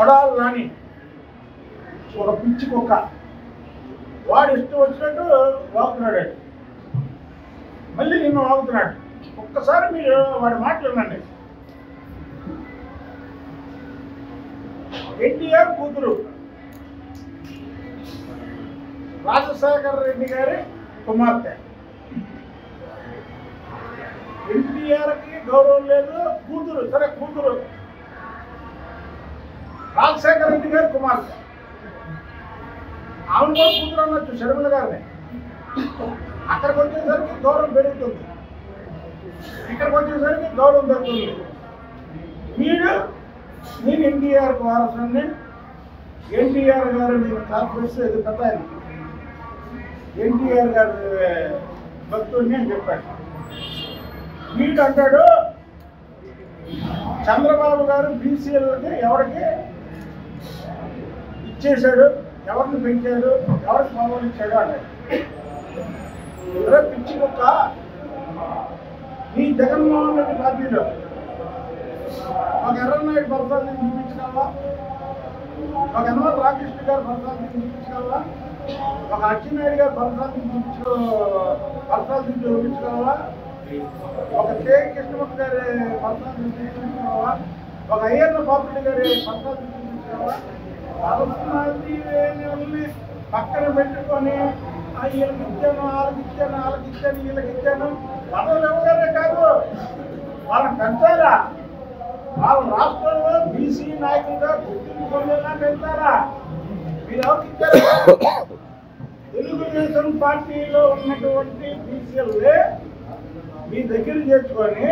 కొడాలి నాని ఒక పిచ్చి కుక్క వాడు ఇష్టం వచ్చినట్టు వాగుతున్నాడు మళ్ళీ నిన్ను వాగుతున్నాడు ఒక్కసారి మీరు వాడి మాటలు వినండి ఎన్టీఆర్ కూతురు రాజశేఖర రెడ్డి గారి కుమార్తె ఎన్టీఆర్కి గౌరవం లేదు కూతురు సరే కూతురు రాజశేఖర రెడ్డి గారి కుమార్తె ఆమె కూడా కూతురు అనొచ్చు షర్మిల గారిని అక్కడికి వచ్చేసరికి గౌరవం పెరుగుతుంది ఇక్కడికి వచ్చేసరికి గౌరవం తగ్గుతుంది వీడు నేను ఎన్టీఆర్కి వారసుని ఎన్టీఆర్ గారు నేను కాన్ఫరెన్స్ ఇది పెద్ద ఆయన ఎన్టీఆర్ గారు భక్తుడిని అని చెప్పాడు వీడు అంటాడు చంద్రబాబు గారు బీసీలకి ఎవరికి ఇచ్చేశాడు ఎవరిని పెంచాడు ఎవరికి మొదలు ఇచ్చాడు అన్నాడు ఎవరో పిచ్చి కుక్క ఈ జగన్మోహన్ రెడ్డి పార్టీలో ఒక ఎర్రనాయుడు పరసాన్ని చూపించగలవా ఒక యనమల రామకృష్ణ గారు పరసాన్ని చూపించగలవా ఒక అచ్చెన్నాయుడు గారు పరసాన్ని చూపించ పరసాన్ని చూపించగలవా ఒక కే కృష్ణమూర్తి గారి పరసాన్ని చూపించగలవా ఒక అయ్యన్న పాత్రుడి గారి పరసాన్ని చూపించగలవా పరసాన్ని లేని పక్కన పెట్టుకొని ఆ వీళ్ళకి ఇచ్చాను వాళ్ళకి ఇచ్చాను వాళ్ళకి ఇచ్చాను వీళ్ళకి ఇచ్చాను పదవులు ఎవరే కాదు వాళ్ళని పెంచాలా వాళ్ళ రాష్ట్రంలో బీసీ నాయకులుగా గుర్తింపు పొందేలా పెంచారా మీరు ఎవరికి ఇచ్చారు తెలుగుదేశం పార్టీలో ఉన్నటువంటి బీసీలే మీ దగ్గర చేర్చుకొని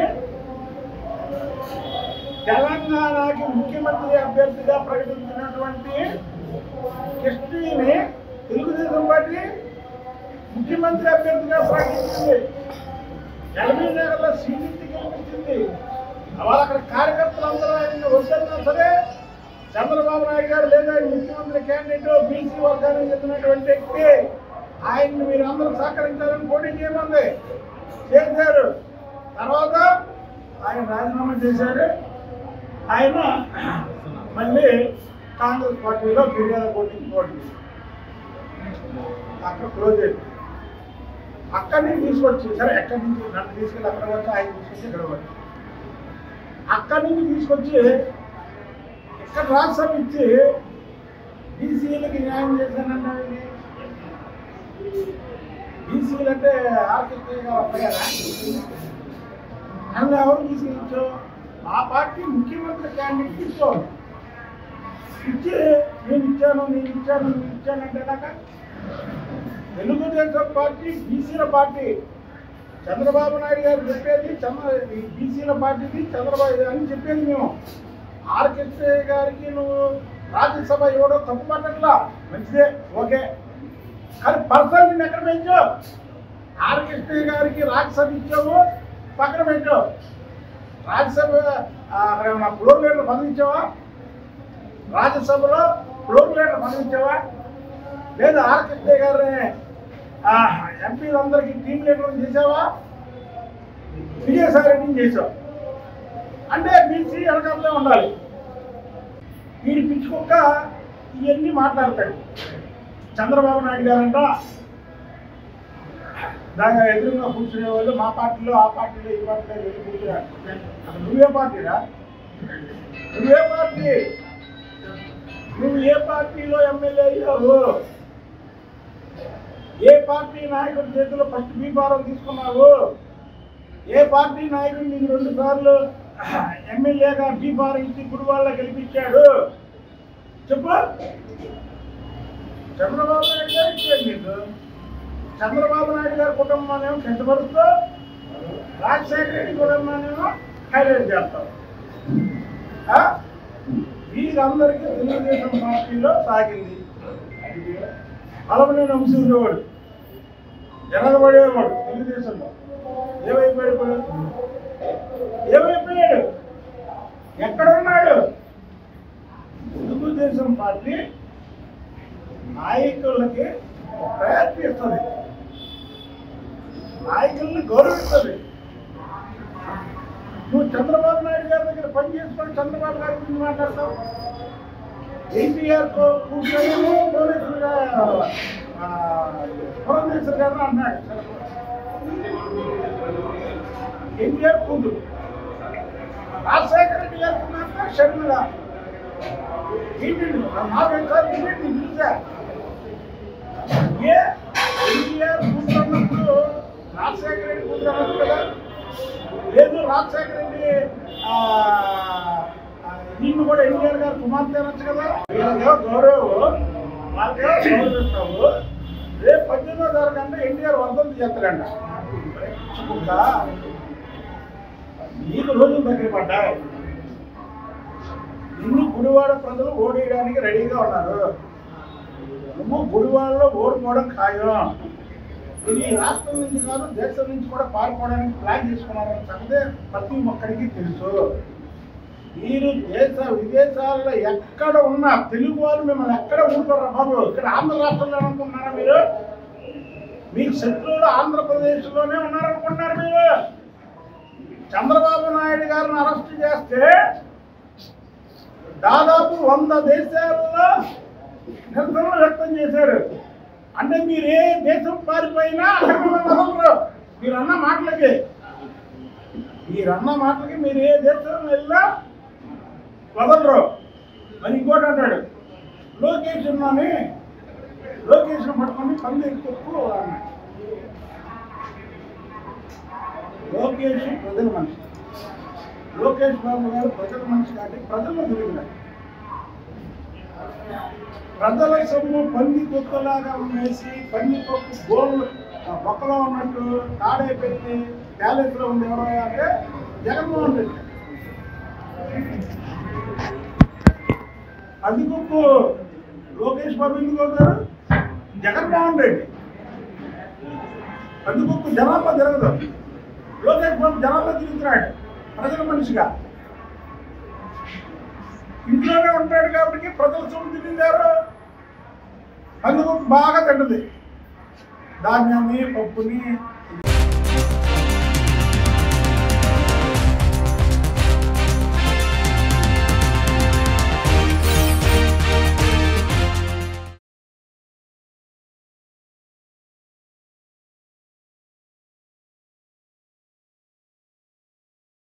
తెలంగాణకి ముఖ్యమంత్రి అభ్యర్థిగా ప్రకటించినటువంటి కృష్ణని తెలుగుదేశం పార్టీ ముఖ్యమంత్రి అభ్యర్థిగా ప్రకటించింది ఎల్బీ నగర్లో సీనింటి గెలిపించింది వాళ్ళు అక్కడ కార్యకర్తలు అందరూ ఆయన వద్దన్నా సరే చంద్రబాబు నాయుడు గారు లేదా ఆయన ముఖ్యమంత్రి క్యాండిడేట్ బీసీ వర్గానికి చెందినటువంటి వ్యక్తి ఆయన్ని మీరు అందరూ సహకరించాలని పోటీ చేయమంది చేశారు తర్వాత ఆయన రాజీనామా చేశారు ఆయన మళ్ళీ కాంగ్రెస్ పార్టీలో ఫిర్యాదు పోటీకి పోటీ చేశారు. అక్కడ క్లోజ్ అయింది అక్కడి నుంచి తీసుకొచ్చి సరే ఎక్కడి నుంచి నన్ను తీసుకెళ్ళి అక్కడ వచ్చి ఆయన తీసుకొచ్చి ఇక్కడ వచ్చి అక్కడి నుంచి తీసుకొచ్చి ఇక్కడ రాష్ట్రం ఇచ్చి బీసీలకి న్యాయం చేశానంటే బీసీలు అంటే ఆర్కెస్ట్రా అబ్బాయారా అందులో ఎవరు తీసుకొచ్చు మా పార్టీ ముఖ్యమంత్రి క్యాండిడేట్ ఇచ్చాను ఇచ్చి నేను ఇచ్చాను నేను ఇచ్చాను నేను ఇచ్చానంటే నాక తెలుగుదేశం పార్టీ బీసీల పార్టీ చంద్రబాబు నాయుడు గారు చెప్పేది చంద్ర ఈ బీసీల పార్టీకి చంద్రబాబు అని చెప్పేది మేము ఆర్కెస్ట్రా గారికి నువ్వు రాజ్యసభ ఇవ్వడం తప్పు పట్టట్లా మంచిదే ఓకే కానీ పర్సనల్ నిన్ను ఎక్కడ పెంచావు ఆర్కెస్ట్రా గారికి రాజ్యసభ ఇచ్చావు పక్కన పెట్టావు రాజ్యసభ ఆ, అక్కడ ఏమన్నా ఫ్లోర్ లీడర్ పదవించావా రాజ్యసభలో ఫ్లోర్ లీడర్ పదవించావా లేదా ఆర్కెస్ట్రా గారిని ఆ, ఎంపీలందరికీ టీం లీడర్ చేసావా విజయసాయి రెడ్డిని చేసావు అంటే బీసీ వెనకాలనే ఉండాలి వీడి పిచ్చుకొక్క ఇవన్నీ మాట్లాడతాడు చంద్రబాబు నాయుడు గారంట దాని ఎదురుగా కూర్చునే వాళ్ళు మా పార్టీలో ఆ పార్టీలో ఈ పార్టీలో వెళ్ళి కూర్చున్నారు అసలు నువ్వే పార్టీరా నువ్వే పార్టీ నువ్వు ఏ పార్టీలో ఎమ్మెల్యే అయ్యావు ఏ పార్టీ నాయకుడి చేతిలో ఫస్ట్ బీఫారం తీసుకున్నావు ఏ పార్టీ నాయకుడు నీకు రెండు సార్లు ఎమ్మెల్యేగా బీఫారం ఇచ్చి గుడివాళ్ళ గెలిపించాడు చెప్పు చంద్రబాబు నాయుడు గారు ఇచ్చాడు నీకు చంద్రబాబు నాయుడు గారి కుటుంబాన్నేమో కించపరుస్తూ రాజశేఖర రెడ్డి కుటుంబాన్నేమో హైలైట్ చేస్తాం ఆ? వీరందరికీ తెలుగుదేశం పార్టీలో సాగింది అలమనేని వంశీ ఉండేవాడు ఎనగబడేవాడు తెలుగుదేశంలో ఏమైపోయాడు ఇప్పుడు? ఏమైపోయాడు ఎక్కడున్నాడు తెలుగుదేశం పార్టీ నాయకులకి ప్రయత్నిస్తుంది నాయకుల్ని గౌరవిస్తుంది నువ్వు చంద్రబాబు నాయుడు గారి దగ్గర పని చేసుకొని చంద్రబాబు గారి గురించి మాట్లాడతావు ఎన్టీఆర్ కూర్చొని పోలీసులుగా ఆ, పురంధేశ్వర్ గారు అన్నాడు ఎన్టీఆర్ కూతురు రాజశేఖర రెడ్డి గారు కుమార్తె షర్మిల ఏంటి నాలుగైదు సార్లు ఏంటి చూసా ఏ ఎన్టీఆర్ కూతురు అన్నప్పుడు రాజశేఖర రెడ్డి కూతురు అన్నది కదా లేదు రాజశేఖర రెడ్డి ఆ, ఆ, నిన్ను కూడా ఎన్టీఆర్ గారు కుమార్తె అనొచ్చు కదా వీళ్ళకేమో గౌరవం వాళ్ళకేమో గౌరవిస్తావు రేపు పద్దెనిమిదో తారీఖు అంటే ఎన్టీఆర్ వర్ధంతి చేస్తాడంట పిచ్చుకుంటా నీకు రోజులు దగ్గర పడ్డాయి నిన్ను గుడివాడ ప్రజలు ఓడేయడానికి రెడీగా ఉన్నారు నువ్వు గుడివాడలో ఓడిపోవడం ఖాయం ఇది రాష్ట్రం నుంచి కాదు దేశం నుంచి కూడా పారిపోవడానికి ప్లాన్ చేసుకున్నారని సంగతి ప్రతి ఒక్కరికి తెలుసు మీరు దేశ విదేశాల్లో ఎక్కడ ఉన్నా తెలుగు వాళ్ళు మిమ్మల్ని ఎక్కడ ఊరుకోరా బాబు ఇక్కడ ఆంధ్ర రాష్ట్రంలో అనుకుంటున్నారా మీరు మీకు శత్రువులు ఆంధ్రప్రదేశ్లోనే ఉన్నారనుకుంటున్నారు మీరు చంద్రబాబు నాయుడు గారిని అరెస్ట్ చేస్తే దాదాపు వంద దేశాల్లో నిరసనలు వ్యక్తం చేశారు అంటే మీరు ఏ దేశం పారిపోయినా అక్కడ మిమ్మల్ని వదలరు మీరు అన్న మాటలకి మీరు అన్న మాటలకి మీరు ఏ దేశం వెళ్ళినా వదలరు మరి ఇంకోటి అంటాడు లోకేష్ ఉన్నాని లోకేష్ పట్టుకొని పంది ఎక్కువ అన్నాడు లోకేష్ ప్రజల మనిషి లోకేష్ బాబు గారు ప్రజల మనిషి కాబట్టి ప్రజలు తిరిగినారు ప్రజల సొమ్ము పంది కుక్కలాగా ఉండేసి పంది కొక్కు గోళ్ళు ఆ మొక్కలో ఉన్నట్టు తాడే పెట్టి ప్యాలెస్ లో ఉంది ఎవరో అంటే జగన్మోహన్ రెడ్డి పంది కుక్కు లోకేష్ బాబు ఎందుకు అవుతారు జగన్మోహన్ రెడ్డి పంది కుక్కు జనాల్లో తిరగదు లోకేష్ బాబు జనాల్లో తిరుగుతున్నాడు ప్రజల మనిషిగా ఇంట్లోనే ఉంటాడు కాబట్టి ప్రజల సొమ్ము తిరిగారు అందుకు బాగా తింటది ధాన్యాన్ని పప్పుని